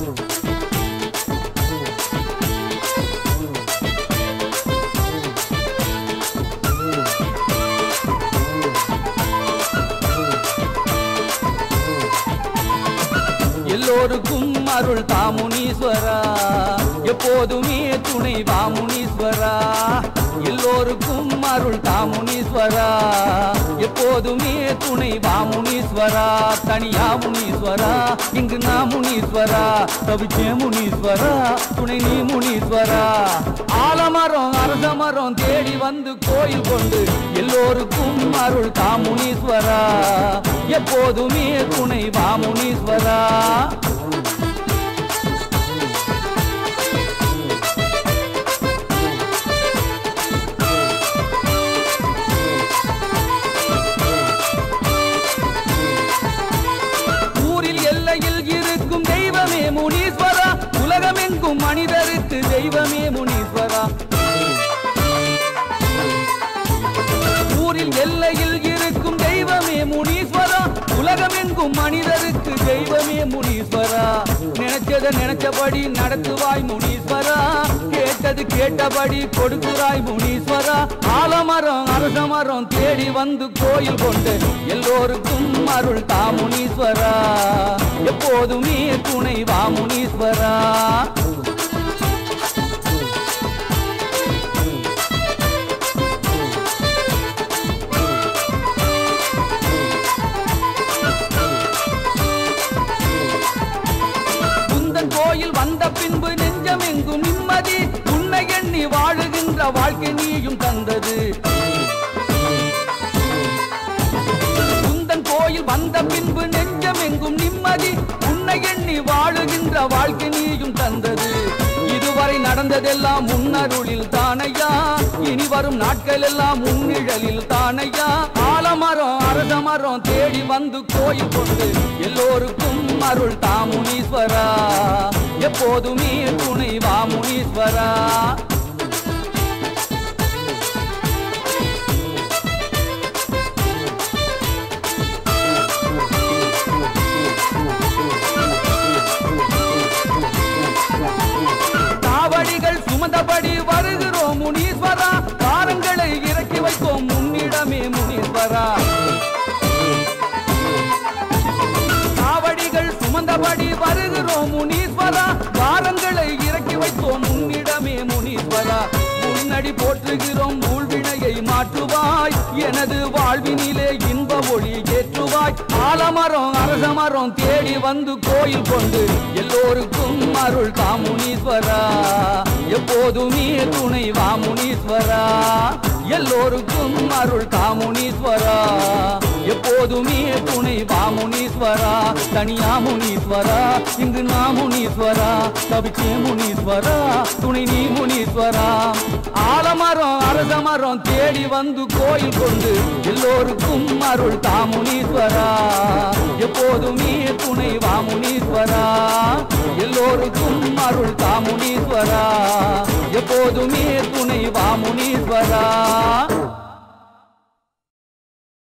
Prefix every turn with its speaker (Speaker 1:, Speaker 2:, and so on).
Speaker 1: எல்லோருக்கும் அருள் தாமுனீஸ்வரா எப்போதுமே துணை வாமுனீஸ்வரா எல்லோருக்கும் அருள் தாமுனீஸ்வரா எப்போதுமே துணை வாமுனீஸ்வரா தனியா முனீஸ்வரா இங்கு நான் முனீஸ்வரா தவிச்சே முனீஸ்வரா துணை நீ முனீஸ்வரா ஆலமரம் அரச மரம் தேடி வந்து கோயில் கொண்டு எல்லோருக்கும் அருள் தாமுனீஸ்வரா எப்போதுமே துணை வாமுனீஸ்வரா ஊரில் எல்லையில் இருக்கும் தெய்வமே முனீஸ்வரா உலகமெங்கும் மனிதருக்கு தெய்வமே முனீஸ்வரா ஊரில் எல்லையில் இருக்கும் தெய்வமே முனீஸ்வரா உலகமெங்கும் மனிதருக்கு தெய்வமே முனீஸ்வரா நினைச்சத நினைச்சபடி நடத்துவாய் முனீஸ்வரா கேட்டது கேட்டபடி கொடுக்கிறாய் முனீஸ்வரா ஆலமரம் அரச மரம் தேடி வந்து கோயில் கொண்டு எல்லோருக்கும் அருள் தா முனீஸ்வரா எப்போதுமே துணை வா முனீஸ்வரா குந்தன் கோயில் வந்த பின்பு நெஞ்சம் எங்கும் நிம்மதி உன்னை எண்ணி வாழுகின்ற வாழ்க்கை நீயும் தந்தது குந்தன் கோயில் வந்த பின்பு நெஞ்சம் எங்கும் நிம்மதி உன்னை எண்ணி வாழுகின்ற வாழ்க்கை நீயும் தந்தது இதுவரை நடந்ததெல்லாம் முன்னருளில் தானையா இனி வரும் நாட்கள் எல்லாம் முன்னிழலில் தானையா ஆலமரம் அரச மரம் தேடி வந்து கோயில் கொண்டு எல்லோருக்கும் அருள் தாமுனீஸ்வரா எப்போதுமே துணை வா முனீஸ்வரா காவடிகள் சுமந்தபடி வருகிறோம் முனீஸ்வரா காரங்களை இறக்கி வைத்தோம் முன்னிடமே முனீஸ்வரா காவடிகள் சுமந்தபடி வருகிறோம் முனீஸ்வரா காரங்களை இறக்கி வைத்தோம் முன்னிடமே முனீஸ்வரா முன்னடி போற்றுகிறோம் ஊழ்வினையை மாற்றுவாய் எனது வாழ்வினிலே இன்ப ஒளி ஏற்றுவாய் ஆலமரம் அரச மரம் தேடி வந்து கோயில் கொண்டு எல்லோருக்கும் அருள் காமுனீஸ்வரா எப்போதுமே துணை வா முனீஸ்வரா எல்லோருக்கும் அருள் காமுனீஸ்வரா எப்போதுமே துணை வா முனீஸ்வரா தனியா முனீஸ்வரா இங்கு நான் முனீஸ்வரா தவிச்சே முனீஸ்வரா துணை நீ முனீஸ்வரா ஆலமரம் அரச மரம் தேடி வந்து கோயில் கொண்டு எல்லோருக்கும் அருள் தாமுனீஸ்வரா எப்போதுமே துணை வா முனீஸ்வரா எல்லோருக்கும் அருள் தாமுனீஸ்வரா எப்போதுமே துணை வா முனீஸ்வரா